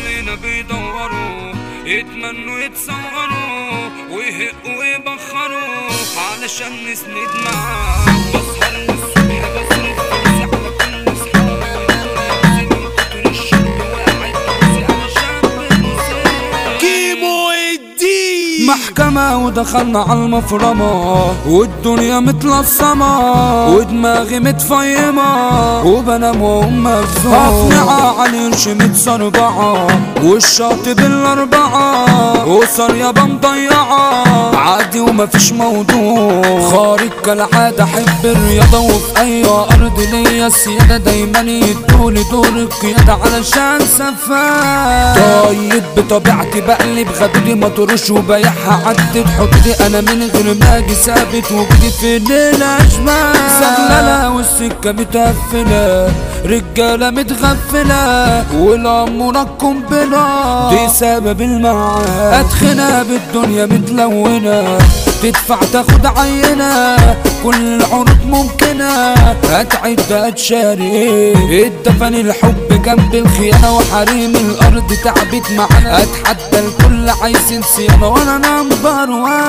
علينا بيدوروا يتمنوا يتصوروا ويهقوا ويبخروا علشان نسند معاه بسهر للصبح بصرف فلوسي على كل اصحابي من كتر الشغل وقاعد فلوسي على شاب مسافر كيمو الدين محكمة ودخلنا على المفرمة والدنيا متلصمة ودماغي متفيمة وبنام وهم مفزوع أقنعة على القرش متصربعة والشاطئ بالأربعة وصار يابا مضيعة عادي ومفيش موضوع خارج كالعادة أحب الرياضة وفي أي أرض ليا السيادة دايما يدولي دور القيادة علشان سفاح طيب بطبيعتي بقلب غدودي مطروش وبيعها عدت حدودي انا من غير ما اجي ثابت وجودي في الليل اشباه سلالة والسكة متقفلة رجالة متغفلة والأمورة قنبلة دي سبب المعاد أدخنها بالدنيا متلونة تدفع تاخد عينة كل العروض ممكنة هتعد هتشارك اتدفن الحب جنب الخيانة وحريم الأرض تعبت معانا اتحدى الكل عايزين صيانة وانا نمبر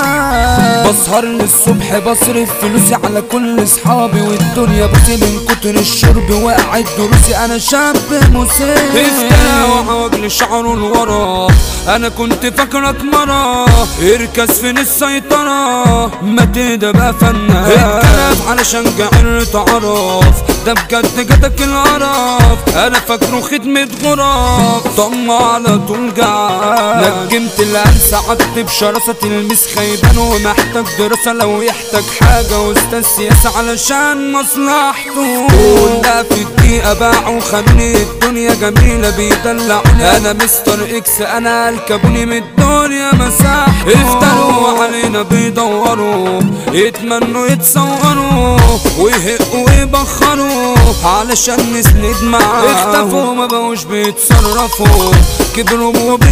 وان بسهر للصبح بصرف فلوسي على كل اصحابي والدنيا بصي من كتر الشرب وقعت دروسي انا شاب مسير افترى وعوج شعره لورا انا كنت فاكرك مرة اركز فين السيطرة ما تهدى بقى فنان اتكلف علشان جعر تعرف ده بجد جدك القرف انا فاكره خدمة غرف طمع على طول جعان نجمت الانسى عدت بشراسة تلميذ خيبان ومحتاج دراسة لو يحتاج حاجة واستاذ سياسة علشان مصلحته كلها في الدقيقة باعوا خلوني الدنيا جميلة بيدلعوني انا مستر اكس انا الكابوني من الدنيا مساحته افتروا علينا بيدوروا يتمنوا يتصوروا ويهقوا ويبخروا علشان نسند معاهم اختفوا ما بقوش بيتصرفوا كبروا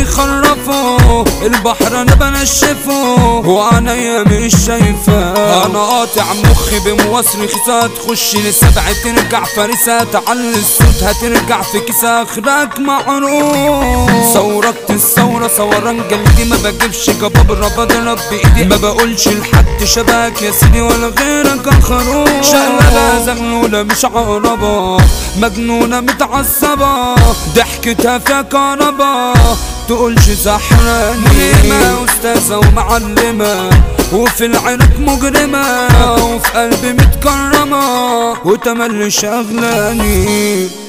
وبيخرفوا البحر انا بنشفه وعينيا مش شايفة انا قاطع مخي بمواصل خيسة تخش لسبع ترجع فريسة تعلي الصوت هترجع في كيسة اخرك معروف ثورت الثورة ثوران جلدي ما بجيبش جبابرة بضرب بايدي ما بقولش لحد شبك يا سيدي ولا غيرك الخروف شغالة زغلولة مش عقربة مجنونة متعصبة ضحكتها فيها كهربا تقولش سحراني مليمة أستاذة ومعلمة وفي العرق مجرمة وفي قلبي متكرمة وتملي شغلاني